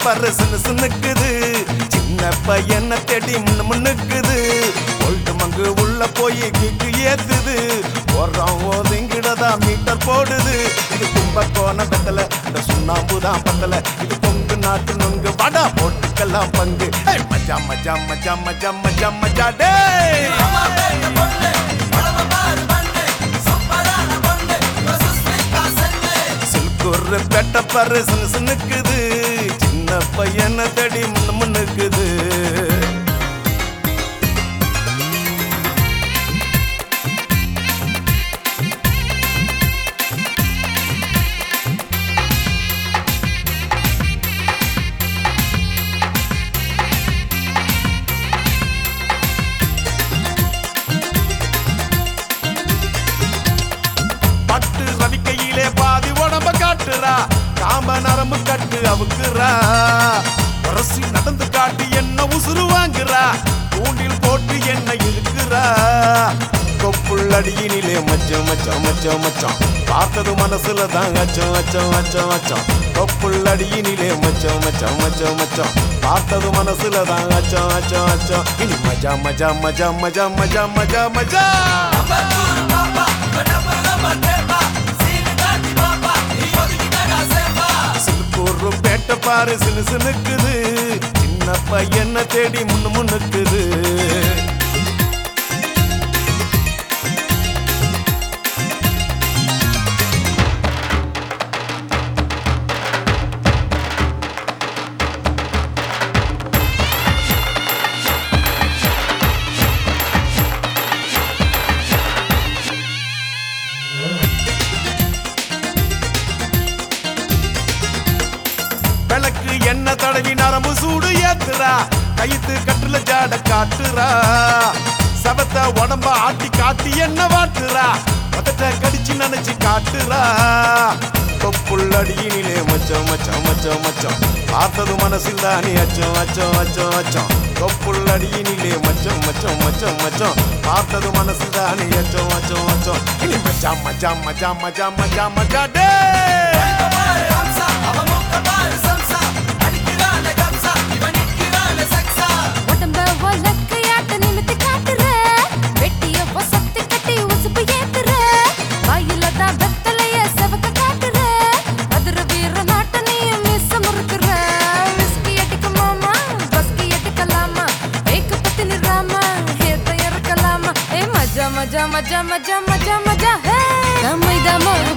பாரு சின்ன சின்னுக்குது சின்ன பையனை தேடி முன்னு முன்னுக்குது ஒல்டு மங்கு உள்ள போய் கிக்கு ஏத்துது போடுறோம் ஒதுங்கிடதா மீட்டர் போடுது இது கும்பக்கோண வெத்தல இந்த சுண்ணாம்பு தான் பத்தல இது பொங்கு நாட்டு நொங்கு வடா போட்டுக்கெல்லாம் பங்கு ஏய், மஜா மஜா மஜா மஜா மஜா மஜா டே சில்குரு பெட்ட பரு சின்ன சின்னுக்குது சின்ன பையனை தேடி முன்னு முன்னுக்குது பட்டு ரவிக்கையிலே பாதி உடம்ப காட்டுறா காம நரம்பு கட்டு அவுக்குறா உரசி நடந்து காட்டி என்ன உசுறு வாங்குறா தூண்டில் போட்டு என்ன இழுக்கிறா கொப்புள்ளடியினிலே மச்சம் மச்சம் மச்சம் மச்சம் பார்த்தது மனசுல தான் அச்சம் அச்சம் அச்சம் அச்சம் கொப்புள்ளடியினிலே மச்சம் மச்சம் மச்சம் மச்சம் பார்த்தது மனசுல தான் அச்சம் அச்சம் அச்சம் இனி மஜா மஜா மஜா மஜா மஜா மஜா மஜா சிலுக்கூர் பேட்ட பாரு சினு சினுக்குது சின்ன பையனை தேடி முன்னு முன்னுக்குது விளக்கு என்ன தடவி நரம்பு சூடு ஏத்துறா கைத்து கட்டுல ஜாட காட்டுறா சபத்த உடம்ப ஆட்டி காட்டி என்ன வாட்டுறா பதட்ட கடிச்சு நினைச்சு காட்டுறா தொப்புள்ளடியினிலே மச்சம் மச்சம் மச்சம் மச்சம் பார்த்தது மனசில் தானே அச்சம் அச்சம் அச்சம் அச்சம் தொப்புள்ளடியினிலே மச்சம் மச்சம் மச்சம் மச்சம் பார்த்தது மனசில் தானே அச்சம் அச்சம் அச்சம் இனி மச்சா மச்சா மச்சா மச்சா மச்சா மச்சா டே உடம்ப வழக்கையாட்ட நிமித்தி காட்டுற வெட்டிய வசத்தி கட்டி உசுப்பு ஏத்துற வாயில தான் வெத்தலைய செவக்க காட்டுற அதிர வீர நாட்ட நீயும் மிஸ் முறுக்குற விஸ்கி அடிக்க மாமா பஸ்கி அடிக்கலாமா ஏக்கு பத்தி நிறாமா ஏத்த இறக்கலாமா ஏ மஜா மஜா மஜா மஜா மஜா மஜா ஹே தம்மை தமோ